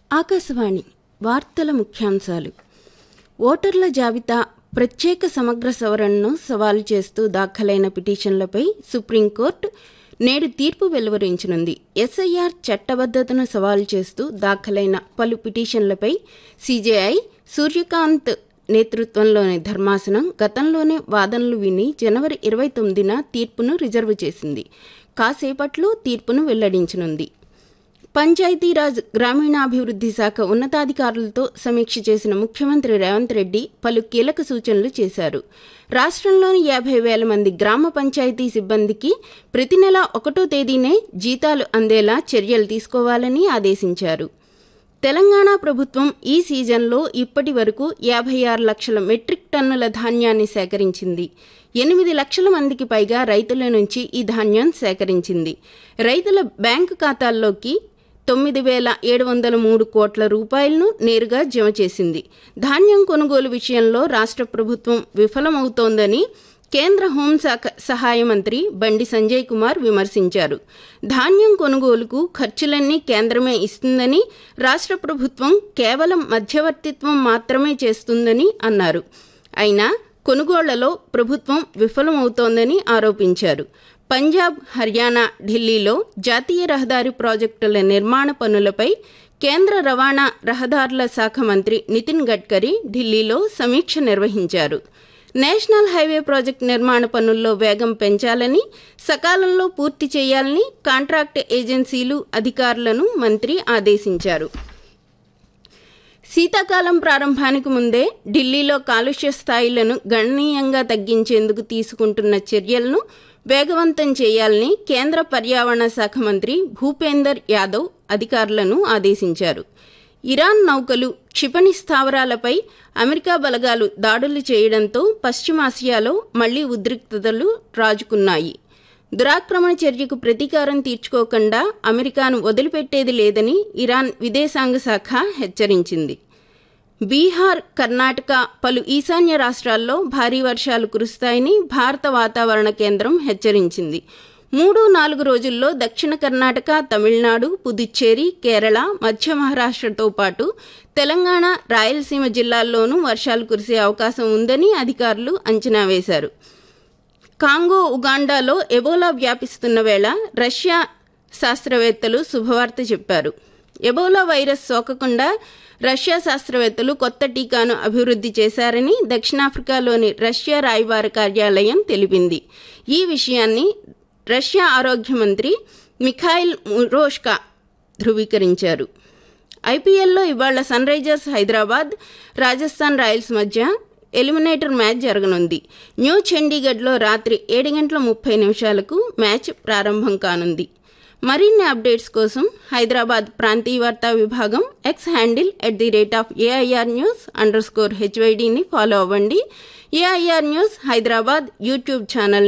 ఆకాశవాణి వార్తల ముఖ్యాంశాలు ఓటర్ల జాబితా ప్రత్యేక సమగ్ర సవరణను సవాలు చేస్తూ దాఖలైన పిటిషన్లపై సుప్రీంకోర్టు నేడు తీర్పు వెలువరించనుంది ఎస్ఐఆర్ చట్టబద్దతను సవాలు చేస్తూ దాఖలైన పలు పిటిషన్లపై సీజేఐ సూర్యకాంత్ నేతృత్వంలోని ధర్మాసనం గతంలోనే వాదనలు విని జనవరి ఇరవై తొమ్మిదిన తీర్పును రిజర్వ్ చేసింది కాసేపట్లో తీర్పును వెల్లడించనుంది పంచాయతీరాజ్ గ్రామీణాభివృద్ధి శాఖ ఉన్నతాధికారులతో సమీక్ష చేసిన ముఖ్యమంత్రి రేవంత్ రెడ్డి పలు కీలక సూచనలు చేశారు రాష్ట్రంలోని యాభై వేల మంది గ్రామ పంచాయతీ సిబ్బందికి ప్రతి నెల ఒకటో తేదీనే జీతాలు అందేలా చర్యలు తీసుకోవాలని ఆదేశించారు తెలంగాణ ప్రభుత్వం ఈ సీజన్లో ఇప్పటి వరకు యాభై ఆరు లక్షల మెట్రిక్ టన్నుల ధాన్యాన్ని సేకరించింది ఎనిమిది లక్షల మందికి పైగా రైతుల నుంచి ఈ ధాన్యం సేకరించింది రైతుల బ్యాంకు ఖాతాల్లోకి తొమ్మిది వేల ఏడు వందల మూడు కోట్ల రూపాయలను నేరుగా జమ చేసింది ధాన్యం కొనుగోలు విషయంలో రాష్ట్ర ప్రభుత్వం విఫలమవుతోందని కేంద్ర హోంశాఖ సహాయ మంత్రి బండి సంజయ్ కుమార్ విమర్శించారు ధాన్యం కొనుగోలుకు ఖర్చులన్నీ కేంద్రమే ఇస్తుందని రాష్ట్ర ప్రభుత్వం కేవలం మధ్యవర్తిత్వం మాత్రమే చేస్తుందని అన్నారు అయినా కొనుగోళ్లలో ప్రభుత్వం విఫలమవుతోందని ఆరోపించారు పంజాబ్ హర్యానా ఢిల్లీలో జాతీయ రహదారి ప్రాజెక్టుల నిర్మాణ పనులపై కేంద్ర రవాణా రహదారుల శాఖ మంత్రి నితిన్ గడ్కరీ ఢిల్లీలో సమీక్ష నిర్వహించారు నేషనల్ హైవే ప్రాజెక్టు నిర్మాణ పనుల్లో వేగం పెంచాలని సకాలంలో పూర్తి చేయాలని కాంట్రాక్ట్ ఏజెన్సీలు అధికారులను మంత్రి ఆదేశించారు శీతాకాలం ప్రారంభానికి ముందే ఢిల్లీలో కాలుష్య స్థాయిలను గణనీయంగా తగ్గించేందుకు తీసుకుంటున్న చర్యలను వేగవంతం చేయాలని కేంద్ర పర్యావరణ శాఖ మంత్రి భూపేందర్ యాదవ్ అధికారులను ఆదేశించారు ఇరాన్ నౌకలు క్షిపణి స్థావరాలపై అమెరికా బలగాలు దాడులు చేయడంతో పశ్చిమాసియాలో మళ్లీ ఉద్రిక్తతలు రాజుకున్నాయి దురాక్రమణ చర్యకు ప్రతీకారం తీర్చుకోకుండా అమెరికాను వదిలిపెట్టేది లేదని ఇరాన్ విదేశాంగ శాఖ హెచ్చరించింది బీహార్ కర్ణాటక పలు ఈశాన్య రాష్ట్రాల్లో భారీ వర్షాలు కురుస్తాయని భారత వాతావరణ కేంద్రం హెచ్చరించింది మూడు నాలుగు రోజుల్లో దక్షిణ కర్ణాటక తమిళనాడు పుదుచ్చేరి కేరళ మధ్య మహారాష్ట్రతో పాటు తెలంగాణ రాయలసీమ జిల్లాల్లోనూ వర్షాలు కురిసే అవకాశం ఉందని అధికారులు అంచనా వేశారు కాంగో ఉగాండాలో ఎబోలా వ్యాపిస్తున్న వేళ రష్యా శాస్త్రవేత్తలు శుభవార్త చెప్పారు ఎబోలా వైరస్ సోకకుండా రష్యా శాస్త్రవేత్తలు కొత్త టీకాను అభివృద్ధి చేశారని దక్షిణాఫ్రికాలోని రష్యా రాయబార కార్యాలయం తెలిపింది ఈ విషయాన్ని రష్యా ఆరోగ్య మంత్రి మిఖాయిల్ మురోష్కా ధృవీకరించారు ఐపీఎల్లో ఇవాళ Sunrisers Hyderabad Rajasthan Royals మధ్య ఎలిమినేటర్ మ్యాచ్ జరగనుంది న్యూ చండీగఢ్లో రాత్రి ఏడు గంటల ముప్పై నిమిషాలకు మ్యాచ్ ప్రారంభం కానుంది మరిన్ని అప్డేట్స్ కోసం హైదరాబాద్ ప్రాంతీయ వార్తా విభాగం X handle at the rate of AIR news under score హెచ్వైడిని ఫాలో అవ్వండి AIR news Hyderabad YouTube channel